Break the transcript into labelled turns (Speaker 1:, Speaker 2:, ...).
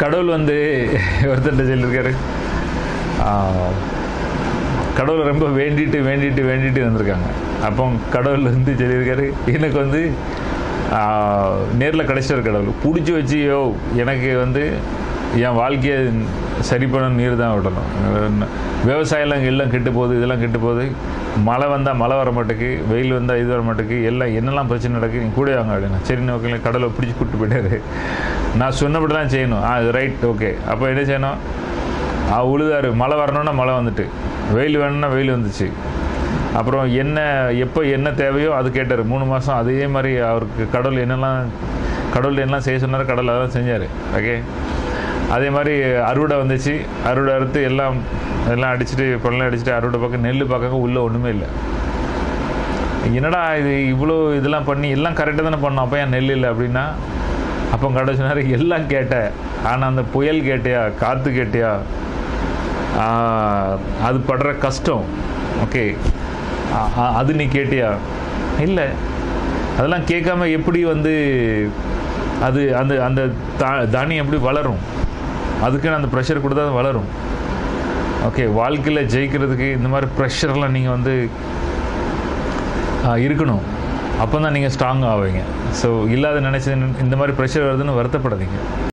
Speaker 1: கடவுள் வந்து ஒருத்தர்கிட்ட சொல்லியிருக்காரு ஆஹ், கடவுளை ரொம்ப வேண்டிட்டு வேண்டிட்டு வேண்டிட்டு இருந்திருக்காங்க அப்போ கடவுள் வந்து சொல்லியிருக்காரு எனக்கு வந்து நேரில் கிடைச்சிட்டார் கடவுள் பிடிச்சி வச்சு யோ எனக்கு வந்து என் வாழ்க்கையை சரி பண்ண நீர் தான் விடணும் விவசாயம்லாம் எல்லாம் கெட்டு போகுது இதெல்லாம் கெட்டு போகுது மழை வந்தால் மழை வர மாட்டேக்கு வெயில் வந்தால் இது வர மாட்டேக்கு எல்லாம் என்னெல்லாம் பிரச்சனை நடக்குது நீ கூட வாங்க அப்படின்னா சரி ஓகே கடவுளை பிடிச்சி கூப்பிட்டு போயிட்டாரு நான் சொன்னபடி தான் செய்யணும் ஆ ரைட் ஓகே அப்போ என்ன செய்யணும் ஆ உழுதாரு மழை வரணும்னா மழை வந்துட்டு வெயில் வேணும்னா வெயில் வந்துச்சு அப்புறம் என்ன எப்போ என்ன தேவையோ அது கேட்டார் மூணு மாதம் அதே மாதிரி அவருக்கு கடவுள் என்னெல்லாம் கடவுள் என்னெல்லாம் செய்ய சொன்னாரோ கடவுள் அதெல்லாம் செஞ்சார் ஓகே அதே மாதிரி அறுவடை வந்துச்சு அறுவடை அறுத்து எல்லாம் எல்லாம் அடிச்சுட்டு பொருளை அடிச்சுட்டு அறுவடை பக்கம் நெல் பார்க்க உள்ளே ஒன்றுமே இல்லை என்னடா இது இவ்வளோ இதெல்லாம் பண்ணி எல்லாம் கரெக்டாக தானே பண்ணோம் அப்போ ஏன் நெல் இல்லை அப்படின்னா அப்போ கடவுள் சொன்னார் எல்லாம் கேட்ட ஆனால் அந்த புயல் கேட்டியா காற்று கேட்டியா ஆஹ், அது படுற கஷ்டம் ஓகே அது நீ கேட்டியா இல்லை அதெல்லாம் கேட்காம எப்படி வந்து அது அந்த அந்த தா தானியம் எப்படி வளரும் அதுக்குன்னு அந்த ப்ரெஷர் கொடுத்தா அது வளரும் ஓகே வாழ்க்கையில் ஜெயிக்கிறதுக்கு இந்த மாதிரி ப்ரெஷர்லாம் நீங்கள் வந்து ஆ, இருக்கணும் அப்போ தான் நீங்கள் ஸ்ட்ராங் ஆவீங்க ஸோ இல்லாத நினச்சி இந்த மாதிரி ப்ரெஷர் வருதுன்னு வருத்தப்படாதீங்க